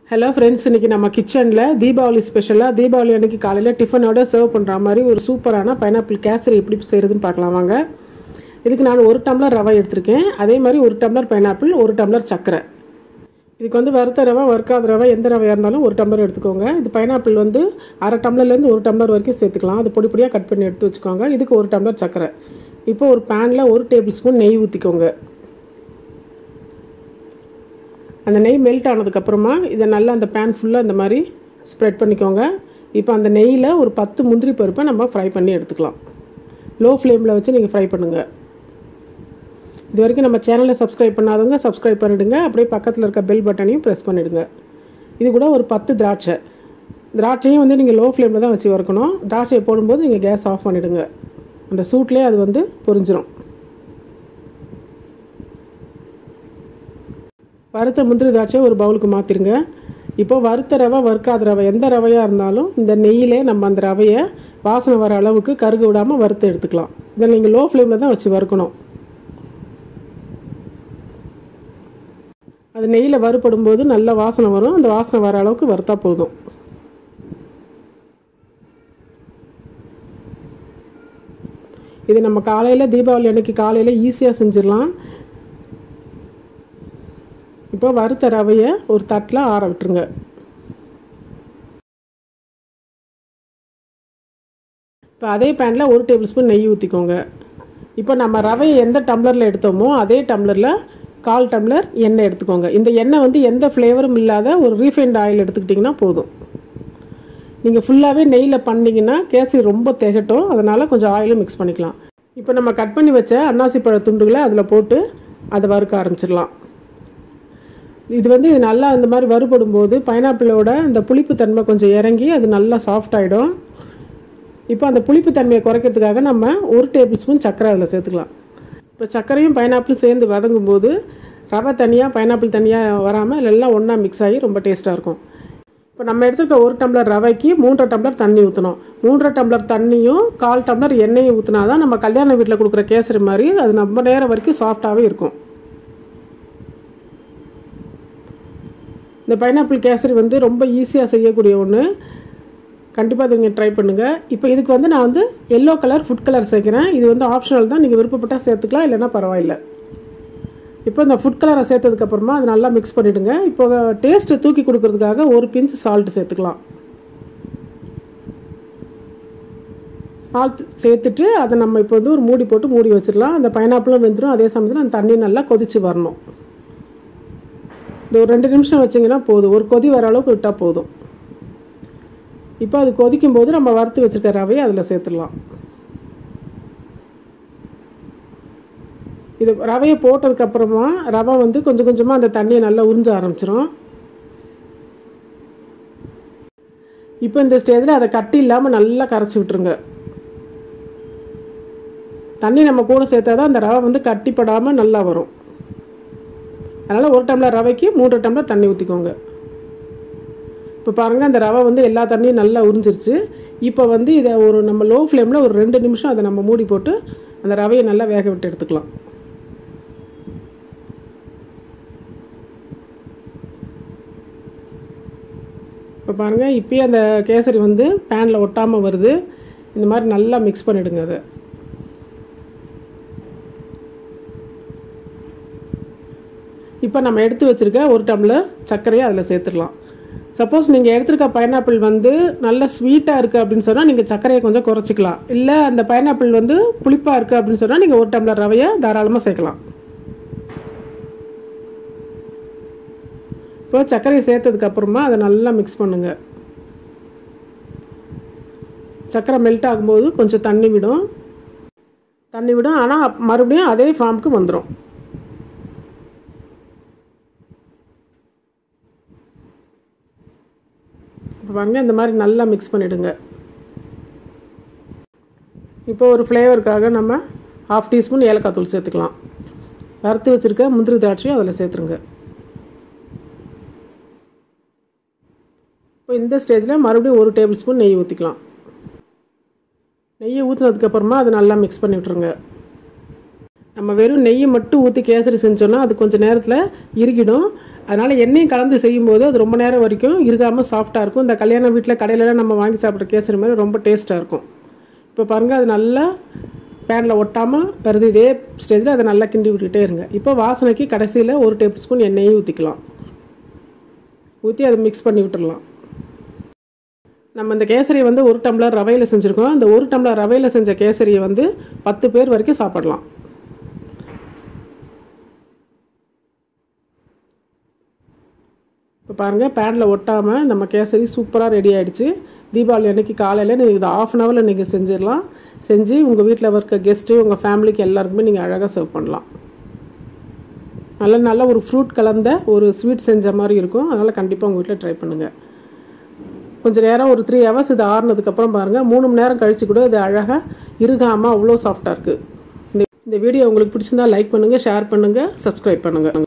hello friends இன்னைக்கு நம்ம கிச்சனில் தீபாவளி ஸ்பெஷலாக தீபாவளி அன்னைக்கு காலையில் டிஃபனோட சர்வ் பண்ணுற மாதிரி ஒரு சூப்பரான பைனாப்பிள் கேசரி எப்படி செய்கிறதுன்னு பார்க்கலாம் வாங்க இதுக்கு நான் ஒரு டம்ளர் ரவை எடுத்திருக்கேன் அதே மாதிரி ஒரு டம்ளர் பைனாப்பிள் ஒரு டம்ளர் சர்க்கரை இதுக்கு வந்து வறுத்த ரவை வறுக்காத ரவை எந்த ரவையாக இருந்தாலும் ஒரு டம்ளர் எடுத்துக்கோங்க இது பைனாப்பிள் வந்து அரை டம்ளர்லேருந்து ஒரு டம்ளர் வரைக்கும் சேர்த்துக்கலாம் அது பொடி பொடியாக கட் பண்ணி எடுத்து வச்சுக்கோங்க இதுக்கு ஒரு டம்ளர் சர்க்கரை இப்போ ஒரு பேனில் ஒரு டேபிள் ஸ்பூன் நெய் ஊற்றிக்கோங்க அந்த நெய் மெல்ட் ஆனதுக்கப்புறமா இதை நல்லா அந்த பேன் ஃபுல்லாக இந்த மாதிரி ஸ்ப்ரெட் பண்ணிக்கோங்க இப்போ அந்த நெய்யில் ஒரு பத்து முந்திரி பருப்பை நம்ம ஃப்ரை பண்ணி எடுத்துக்கலாம் லோ ஃப்ளேமில் வச்சு நீங்கள் ஃப்ரை பண்ணுங்கள் இது வரைக்கும் நம்ம சேனலை சப்ஸ்கிரைப் பண்ணாதவங்க சப்ஸ்கிரைப் பண்ணிவிடுங்க அப்படியே பக்கத்தில் இருக்க பெல் பட்டனையும் ப்ரெஸ் பண்ணிவிடுங்க இது கூட ஒரு பத்து திராட்சை திராட்சையும் வந்து நீங்கள் லோ ஃப்ளேமில் தான் வச்சு வறுக்கணும் திராட்சையை போடும்போது நீங்கள் கேஸ் ஆஃப் பண்ணிவிடுங்க அந்த சூட்லேயே அது வந்து பொரிஞ்சிரும் வறுத்த முந்திரி திராட்சை ஒரு பவுலுக்கு மாற்றிருங்க இப்போ வறுத்த ரவை வறுக்காத ரவை எந்த ரவையாக இருந்தாலும் இந்த நெய்யிலே நம்ம அந்த ரவையை வாசனை வர அளவுக்கு கருகு விடாமல் வறுத்து எடுத்துக்கலாம் இதை நீங்கள் லோ ஃப்ளேமில் தான் வச்சு வறுக்கணும் அது நெய்யில் வறுபடும் போது நல்ல வாசனை வரும் அந்த வாசனை வர அளவுக்கு வறுத்தா போதும் இது நம்ம காலையில் தீபாவளி அன்னைக்கு காலையில் ஈஸியாக செஞ்சிடலாம் இப்போ வறுத்த ரவையை ஒரு தட்டில் ஆற விட்டுருங்க இப்போ அதே பேனில் ஒரு டேபிள் ஸ்பூன் நெய் ஊற்றிக்கோங்க இப்போ நம்ம ரவையை எந்த டம்ளரில் எடுத்தோமோ அதே டம்ளரில் கால் டம்ளர் எண்ணெய் எடுத்துக்கோங்க இந்த எண்ணெய் வந்து எந்த ஃப்ளேவரும் இல்லாத ஒரு ரீஃபைண்ட் ஆயில் எடுத்துக்கிட்டிங்கன்னா போதும் நீங்கள் ஃபுல்லாகவே நெய்யில் பண்ணிங்கன்னா கேசரி ரொம்ப திகட்டும் அதனால் கொஞ்சம் ஆயிலும் மிக்ஸ் பண்ணிக்கலாம் இப்போ நம்ம கட் பண்ணி வச்ச அன்னாசி பழ துண்டுகளை அதில் போட்டு அதை வறுக்க ஆரம்பிச்சிடலாம் இது வந்து இது நல்லா இந்த மாதிரி வறுபடும் போது பைனாப்பிளோட இந்த புளிப்பு தன்மை கொஞ்சம் இறங்கி அது நல்லா சாஃப்ட் ஆகிடும் இப்போ அந்த புளிப்பு தன்மையை குறைக்கிறதுக்காக நம்ம ஒரு டேபிள் ஸ்பூன் சர்க்கரை அதில் சேர்த்துக்கலாம் இப்போ சர்க்கரையும் பைனாப்பிளும் சேர்ந்து வதங்கும் போது ரவை தனியாக பைனாப்பிள் தனியாக வராமல் எல்லாம் ஒன்றா மிக்ஸ் ஆகி ரொம்ப டேஸ்ட்டாக இருக்கும் இப்போ நம்ம எடுத்துக்க ஒரு டம்ளர் ரவைக்கு மூன்றரை டம்ளர் தண்ணி ஊற்றணும் மூன்றரை டம்ளர் தண்ணியும் கால் டம்ளர் எண்ணெயும் ஊற்றினா தான் நம்ம கல்யாண வீட்டில் கொடுக்குற கேசரி மாதிரி அது ரொம்ப நேரம் வரைக்கும் சாஃப்டாகவே இருக்கும் இந்த பைனாப்பிள் கேசரி வந்து ரொம்ப ஈஸியாக செய்யக்கூடிய ஒன்று கண்டிப்பாக நீங்கள் ட்ரை பண்ணுங்கள் இப்போ இதுக்கு வந்து நான் வந்து எல்லோ கலர் ஃபுட் கலர் சேர்க்குறேன் இது வந்து ஆப்ஷனல் தான் நீங்கள் விருப்பப்பட்டால் சேர்த்துக்கலாம் இல்லைன்னா பரவாயில்ல இப்போ இந்த ஃபுட் கலரை சேர்த்ததுக்கப்புறமா அது நல்லா மிக்ஸ் பண்ணிவிடுங்க இப்போ டேஸ்ட்டு தூக்கி கொடுக்கறதுக்காக ஒரு பிஞ்ச் சால்ட் சேர்த்துக்கலாம் சால்ட் சேர்த்துட்டு அதை நம்ம இப்போ வந்து ஒரு மூடி போட்டு மூடி வச்சிடலாம் அந்த பைனாப்பிளும் வெந்துடும் அதே சமயத்தில் அந்த தண்ணி நல்லா கொதித்து வரணும் இந்த ஒரு ரெண்டு நிமிஷம் வச்சிங்கன்னா போதும் ஒரு கொதி வர அளவுக்கு விட்டால் போதும் இப்போ அது கொதிக்கும் போது நம்ம வறுத்து வச்சுருக்க ரவையை அதில் சேர்த்துடலாம் இது ரவையை போட்டதுக்கப்புறமா ரவை வந்து கொஞ்சம் கொஞ்சமாக அந்த தண்ணியை நல்லா உறிஞ்ச ஆரம்பிச்சிடும் இப்போ இந்த ஸ்டேஜில் அதை கட்டி இல்லாமல் நல்லா கரைச்சி விட்டுருங்க தண்ணி நம்ம கூட சேர்த்தா தான் அந்த ரவை வந்து கட்டிப்படாமல் நல்லா வரும் அதனால் ஒரு டம்ளர் ரவைக்கு மூன்று டம்ளர் தண்ணி ஊற்றிக்கோங்க இப்போ பாருங்கள் அந்த ரவை வந்து எல்லா தண்ணியும் நல்லா உறிஞ்சிருச்சு இப்போ வந்து இதை ஒரு நம்ம லோ ஃப்ளேமில் ஒரு ரெண்டு நிமிஷம் அதை நம்ம மூடி போட்டு அந்த ரவையை நல்லா வேக விட்டு எடுத்துக்கலாம் இப்போ பாருங்கள் இப்போயே அந்த கேசரி வந்து பேனில் ஒட்டாமல் வருது இந்த மாதிரி நல்லா மிக்ஸ் பண்ணிவிடுங்க அதை இப்போ நம்ம எடுத்து வச்சுருக்க ஒரு டம்ளர் சர்க்கரையை அதில் சேர்த்துடலாம் சப்போஸ் நீங்கள் எடுத்துருக்க பைனாப்பிள் வந்து நல்ல ஸ்வீட்டாக இருக்குது அப்படின்னு சொன்னால் நீங்கள் சர்க்கரையை கொஞ்சம் குறைச்சிக்கலாம் இல்லை அந்த பைனாப்பிள் வந்து புளிப்பாக இருக்குது அப்படின்னு சொன்னால் நீங்கள் ஒரு டம்ளர் ரவையை தாராளமாக சேர்க்கலாம் இப்போ சர்க்கரையை சேர்த்ததுக்கப்புறமா அதை நல்லா மிக்ஸ் பண்ணுங்கள் சர்க்கரை மெல்ட் ஆகும்போது கொஞ்சம் தண்ணி விடும் தண்ணி விடும் ஆனால் மறுபடியும் அதே ஃபார்முக்கு வந்துடும் இப்போ பாருங்க இந்த மாதிரி நல்லா மிக்ஸ் பண்ணிவிடுங்க இப்போ ஒரு ஃப்ளேவருக்காக நம்ம ஹாஃப் டீஸ்பூன் ஏலக்காய் தூள் சேர்த்துக்கலாம் வறுத்து வச்சுருக்க முந்திரி திராட்சையும் அதில் சேர்த்துருங்க இப்போ இந்த ஸ்டேஜில் மறுபடியும் ஒரு டேபிள் ஸ்பூன் நெய் ஊற்றிக்கலாம் நெய்யை ஊற்றினதுக்கப்புறமா அதை நல்லா மிக்ஸ் பண்ணி விட்ருங்க நம்ம நம்ம வெறும் நெய்யை மட்டும் ஊற்றி கேசரி செஞ்சோன்னா அது கொஞ்சம் நேரத்தில் இறுகிடும் அதனால் எண்ணெயும் கலந்து செய்யும்போது அது ரொம்ப நேரம் வரைக்கும் இருகாமல் சாஃப்டாக இருக்கும் இந்த கல்யாண வீட்டில் கடையிலலாம் நம்ம வாங்கி சாப்பிட்ற கேசரி மாதிரி ரொம்ப டேஸ்ட்டாக இருக்கும் இப்போ பாருங்கள் அது நல்லா பேனில் ஒட்டாமல் வருது இதே ஸ்டேஜில் அதை நல்லா கிண்டி விட்டுட்டே இருங்க இப்போ வாசனைக்கு கடைசியில் ஒரு டேபிள் ஸ்பூன் எண்ணெயும் ஊற்றிக்கலாம் ஊற்றி அதை மிக்ஸ் பண்ணி விட்டுடலாம் நம்ம இந்த கேசரியை வந்து ஒரு டம்ளர் ரவையில் செஞ்சுருக்கோம் அந்த ஒரு டம்ளர் ரவையில் செஞ்ச கேசரியை வந்து பத்து பேர் வரைக்கும் சாப்பிடலாம் இப்போ பாருங்கள் பேனில் ஒட்டாமல் நம்ம கேசரி சூப்பராக ரெடி ஆகிடுச்சு தீபாவளி அன்னைக்கு காலையில் நீங்கள் இதை ஆஃப் அன் ஹவரில் நீங்கள் செஞ்சிடலாம் செஞ்சு உங்கள் வீட்டில் இருக்க கெஸ்ட்டு உங்கள் ஃபேமிலிக்கு எல்லாருக்குமே நீங்கள் அழகாக சர்வ் பண்ணலாம் நல்ல நல்ல ஒரு ஃப்ரூட் கலந்த ஒரு ஸ்வீட் செஞ்ச மாதிரி இருக்கும் அதனால் கண்டிப்பாக உங்கள் வீட்டில் ட்ரை பண்ணுங்கள் கொஞ்சம் நேரம் ஒரு த்ரீ ஹவர்ஸ் இது ஆறுனதுக்கப்புறம் பாருங்கள் மூணு மணி நேரம் கழித்து கூட இது அழகாக இருகாமல் அவ்வளோ சாஃப்டாக இருக்குது இந்த இந்த வீடியோ உங்களுக்கு பிடிச்சிருந்தா லைக் பண்ணுங்கள் ஷேர் பண்ணுங்கள் சப்ஸ்கிரைப் பண்ணுங்கள்